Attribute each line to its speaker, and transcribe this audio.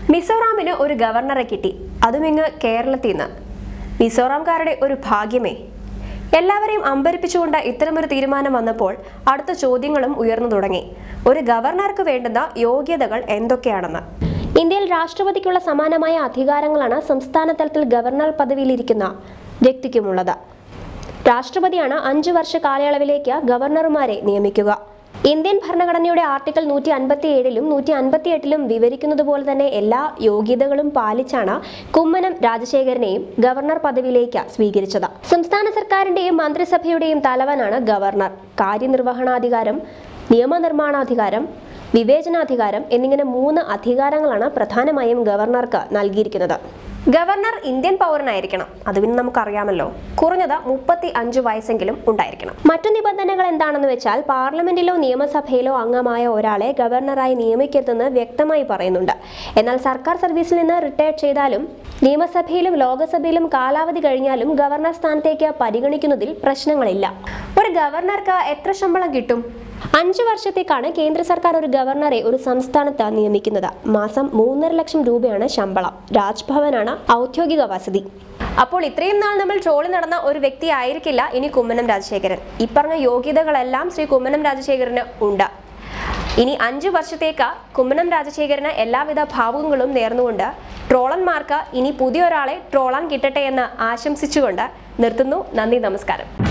Speaker 1: മിസോറാമിന് ഒരു ഗവർണറെ കിട്ടി അതും ഇങ്ങ് കേരളത്തിൽ നിന്ന് മിസോറാംകാരുടെ ഒരു ഭാഗ്യമേ എല്ലാവരെയും അമ്പരിപ്പിച്ചുകൊണ്ട് ഇത്തരമൊരു തീരുമാനം വന്നപ്പോൾ അടുത്ത ചോദ്യങ്ങളും ഉയർന്നു തുടങ്ങി ഒരു ഗവർണർക്ക് വേണ്ടുന്ന യോഗ്യതകൾ എന്തൊക്കെയാണെന്ന് ഇന്ത്യയിൽ രാഷ്ട്രപതിക്കുള്ള സമാനമായ അധികാരങ്ങളാണ് സംസ്ഥാന തലത്തിൽ ഗവർണർ പദവിയിലിരിക്കുന്ന വ്യക്തിക്കുമുള്ളത് രാഷ്ട്രപതിയാണ് അഞ്ചു വർഷ കാലയളവിലേക്ക് ഗവർണർമാരെ നിയമിക്കുക ഇന്ത്യൻ ഭരണഘടനയുടെ ആർട്ടിക്കിൾ നൂറ്റി അൻപത്തി ഏഴിലും നൂറ്റി അൻപത്തി എട്ടിലും വിവരിക്കുന്നത് പോലെ തന്നെ എല്ലാ യോഗ്യതകളും പാലിച്ചാണ് കുമ്മനം രാജശേഖരനെയും ഗവർണർ പദവിയിലേക്ക് സ്വീകരിച്ചത് സംസ്ഥാന സർക്കാരിന്റെയും മന്ത്രിസഭയുടെയും തലവനാണ് ഗവർണർ കാര്യനിർവഹണാധികാരം നിയമനിർമ്മാണാധികാരം വിവേചനാധികാരം എന്നിങ്ങനെ മൂന്ന് അധികാരങ്ങളാണ് പ്രധാനമായും ഗവർണർക്ക് നൽകിയിരിക്കുന്നത് ഗവർണർ ഇന്ത്യൻ പൗരനായിരിക്കണം അത് പിന്നെ നമുക്കറിയാമല്ലോ കുറഞ്ഞത് മുപ്പത്തി അഞ്ച് വയസ്സെങ്കിലും ഉണ്ടായിരിക്കണം മറ്റു നിബന്ധനകൾ എന്താണെന്ന് വെച്ചാൽ പാർലമെന്റിലോ നിയമസഭയിലോ അംഗമായ ഒരാളെ ഗവർണറായി നിയമിക്കരുതെന്ന് വ്യക്തമായി പറയുന്നുണ്ട് എന്നാൽ സർക്കാർ സർവീസിൽ നിന്ന് റിട്ടയർ ചെയ്താലും നിയമസഭയിലും ലോകസഭയിലും കാലാവധി കഴിഞ്ഞാലും ഗവർണർ സ്ഥാനത്തേക്ക് പരിഗണിക്കുന്നതിൽ പ്രശ്നങ്ങളില്ല ഒരു ഗവർണർക്ക് എത്ര ശമ്പളം കിട്ടും അഞ്ചു വർഷത്തേക്കാണ് കേന്ദ്ര സർക്കാർ ഒരു ഗവർണറെ ഒരു സംസ്ഥാനത്ത് നിയമിക്കുന്നത് മാസം മൂന്നര ലക്ഷം രൂപയാണ് ശമ്പളം രാജ്ഭവനാണ് ഔദ്യോഗിക വസതി അപ്പോൾ ഇത്രയും നാൾ നമ്മൾ ട്രോളി നടന്ന ഒരു വ്യക്തി ആയിരിക്കില്ല ഇനി കുമ്മനം രാജശേഖരൻ ഈ പറഞ്ഞ യോഗ്യതകളെല്ലാം ശ്രീ കുമ്മനം രാജശേഖരന് ഉണ്ട് ഇനി അഞ്ചു വർഷത്തേക്ക് കുമ്മനം രാജശേഖരന് എല്ലാവിധ ഭാവുകങ്ങളും നേർന്നുകൊണ്ട് ട്രോളന്മാർക്ക് ഇനി പുതിയൊരാളെ ട്രോളാൻ കിട്ടട്ടെ എന്ന് ആശംസിച്ചുകൊണ്ട് നിർത്തുന്നു നന്ദി നമസ്കാരം